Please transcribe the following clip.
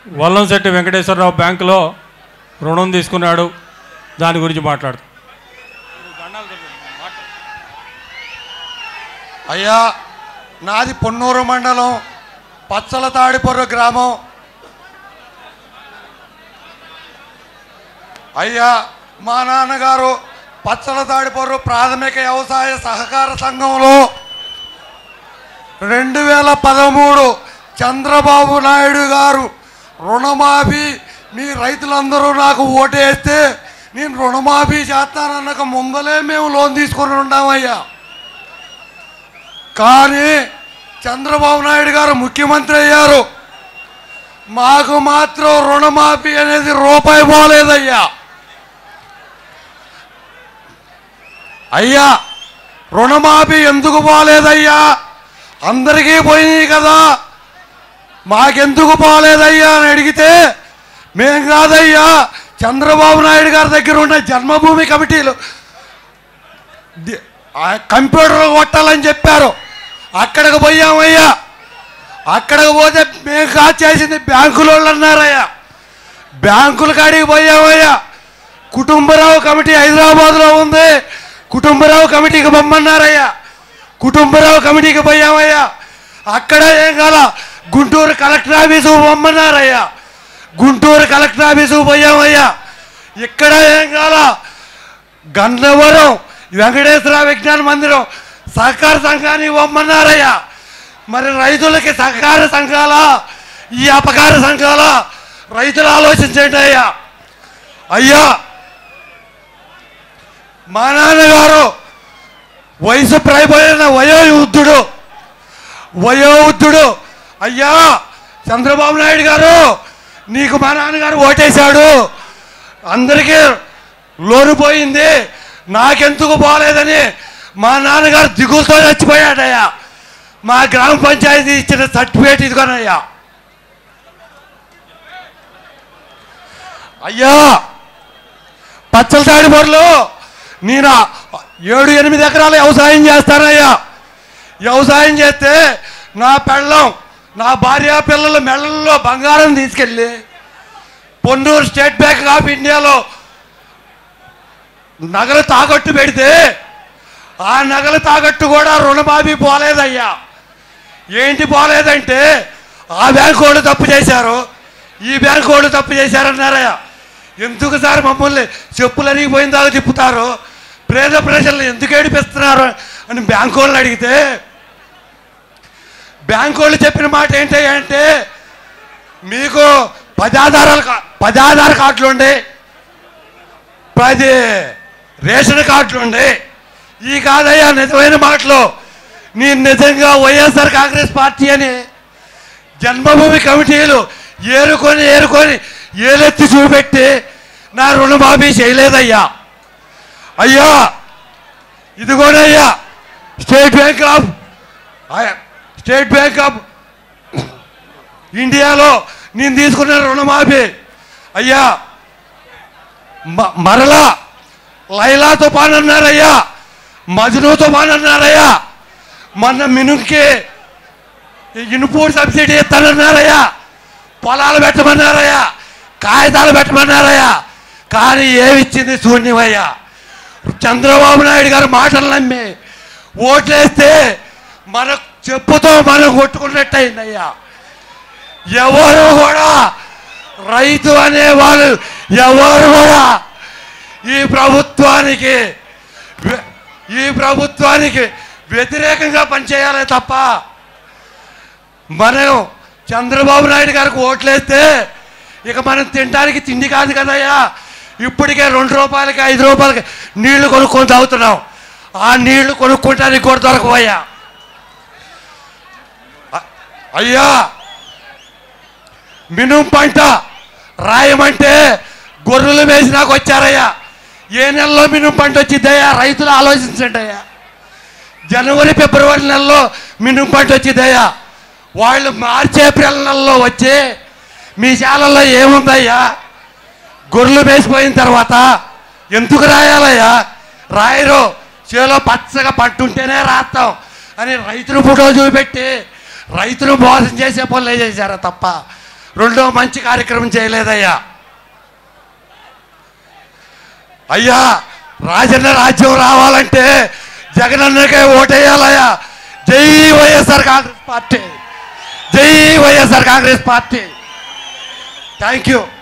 వల్లంశెట్టి వెంకటేశ్వరరావు బ్యాంకులో రుణం తీసుకున్నాడు దాని గురించి మాట్లాడు అయ్యా నాది పొన్నూరు మండలం పచ్చల తాడిపొర్రు గ్రామం అయ్యా మా నాన్నగారు పచ్చల తాడిపొర్రు ప్రాథమిక వ్యవసాయ సహకార సంఘంలో రెండు వేల పదమూడు చంద్రబాబు నాయుడు గారు రుణమాఫీ మీ రైతులందరూ నాకు ఓటేస్తే నేను రుణమాఫీ చేస్తానన్నక ముందలే మేము లోన్ తీసుకుని ఉన్నామయ్యా కానీ చంద్రబాబు నాయుడు గారు ముఖ్యమంత్రి అయ్యారు మాకు మాత్రం రుణమాఫీ అనేది రూపాయి పోలేదయ్యా అయ్యా రుణమాఫీ ఎందుకు పోలేదయ్యా అందరికీ పోయినాయి కదా మాకెందుకు పోలేదయ్యా అని అడిగితే మేం కాదయ్యా చంద్రబాబు నాయుడు గారి దగ్గర ఉన్న జన్మభూమి కమిటీలు ది- ఆ కంప్యూటర్ కొట్టాలని చెప్పారు అక్కడికి పోయామయ్యా అక్కడికి పోతే మేము కాదు చేసింది బ్యాంకుల వాళ్ళు అన్నారయ్యా బ్యాంకుల కాడికి పోయామయ్యా కుటుంబరావు కమిటీ హైదరాబాద్లో ఉంది కుటుంబరావు కమిటీకి పొమ్మన్నారయ్యా కుటుంబరావు కమిటీకి పోయామయ్యా అక్కడ ఏం కాల గుంటూరు కలెక్టర్ ఆఫీసు పొమ్మన్నారయ్యా గుంటూరు కలెక్టర్ ఆఫీసు పోయామయ్యా ఇక్కడ ఏం కాల గన్నవరం వెంకటేశ్వర విజ్ఞాన మందిరం సహకార సంఘాన్ని ఇవ్వమన్నారయ్యా మరి రైతులకి సహకార సంఘాల ఈ అపకార సంఘాల రైతులు ఆలోచించండి అయ్యా అయ్యా మా నాన్నగారు వయసు ప్రాయపోయిన వయోవృద్ధుడు వయోవృద్ధుడు అయ్యా చంద్రబాబు నాయుడు గారు నీకు మా నాన్నగారు ఓటేశాడు అందరికీ లోను పోయింది నాకెందుకు పోలేదని మా నాన్నగారు దిగులతో చచ్చిపోయాడయ్యా మా గ్రామ పంచాయతీ ఇచ్చిన సర్టిఫికేట్ ఇదిగోనయ్యా అయ్యా పచ్చల తాడిపొరలో నేను ఏడు ఎనిమిది ఎకరాలు వ్యవసాయం చేస్తానయ్యా వ్యవసాయం చేస్తే నా పెళ్ళం నా భార్య పిల్లల మెళ్ళల్లో బంగారం తీసుకెళ్ళి పొన్నూరు స్టేట్ బ్యాంక్ ఆఫ్ ఇండియాలో నగలు తాకట్టు పెడితే ఆ నగలు తాకట్టు కూడా రుణమాఫీ పోలేదయ్యా ఏంటి పోలేదంటే ఆ బ్యాంకు వాళ్ళు తప్పు చేశారు ఈ బ్యాంకు వాళ్ళు తప్పు చేశారన్నారయ్యా ఎందుకు సార్ మమ్మల్ని చెప్పులు అరిగిపోయిన దాకా తిప్పుతారు పేద ప్రజలను ఎందుకు ఏడిపిస్తున్నారు అని బ్యాంకు వాళ్ళని అడిగితే బ్యాంకు వాళ్ళు చెప్పిన మాట ఏంటి అంటే మీకు పది ఆధారాలు కా- పది ఆధార్ కార్డులు ఉండే పది రేషన్ కార్డులు ఉండే ఈ కాదయ్యా నిజమైన మాటలు నేను నిజంగా వైఎస్ఆర్ కాంగ్రెస్ పార్టీ అని జన్మభూమి కమిటీలు ఏరుకొని ఏరుకొని ఏలెత్తి చూపెట్టి నా రుణమాఫీ చేయలేదయ్యా అయ్యా ఇదిగోనయ్యా స్టేట్ బ్యాంక్ ఆఫ్ ఆయ్- స్టేట్ బ్యాంక్ ఆఫ్ ఇండియాలో నేను తీసుకున్న రుణమాఫీ అయ్యా మ- మరలా లైలా తుఫాన్ అన్నారయ్యా మజ్ను తుఫాన్ అన్నారయ్యా మొన్న మినుక్కి ఇనుపూడి సబ్సిడీ ఇస్తానన్నారయ్యా పొలాలు పెట్టమన్నారయ్యా కాగితాలు పెట్టమన్నారయ్యా కానీ ఏమిచ్చింది శూన్యమయ్యా చంద్రబాబు నాయుడు గారు మాటలు నమ్మి ఓట్లేస్తే మన చెప్పుతో మనం కొట్టుకున్నట్టయిందయ్యా ఎవరు కూడా రైతు అనేవాళ్ళు ఎవరు కూడా ఈ ప్రభుత్వానికి వ్య- ఈ ప్రభుత్వానికి వ్యతిరేకంగా పనిచేయాలి తప్ప మనం చంద్రబాబు నాయుడు గారికి ఓట్లేస్తే ఇక మనం తినడానికి తిండి కాదు కదయ్యా ఇప్పటికే రెండు రూపాయలకి ఐదు రూపాయలకి నీళ్లు కొనుక్కొని తాగుతున్నాం ఆ నీళ్లు కొనుక్కోవటానికి కూడా దొరకవయ్యా అ- అయ్యా మినుం పంట రాయమంటే గొర్రెలు వేసి నాకు వచ్చారయ్యా ఏ నెలలో మినుం పంట వచ్చిద్దయ్యా రైతులు ఆలోచించండి అయ్యా జనవరి ఫిబ్రవరి నెలలో మినుం పంట వచ్చిద్దయ్యా వాళ్ళు మార్చి ఏప్రిల్ నెలలో వచ్చి మీ శాలల్లో ఏముందయ్యా గొర్రెలు వేసిపోయిన తర్వాత ఎందుకు రాయాలయ్యా రాయరు చేలో పచ్చగా పట్టుంటేనే రాస్తాం అని రైతులు ఫోటో చూపెట్టి రైతులు మోసం చేసే పనులే చేశారు తప్ప రెండో మంచి కార్యక్రమం చేయలేదయ్యా అయ్యా రాజన్న రాజ్యం రావాలంటే జగనన్నకే ఓటేయాలయ్యా జై వైఎస్ఆర్ కాంగ్రెస్ పార్టీ జై YSR Congress Party thank you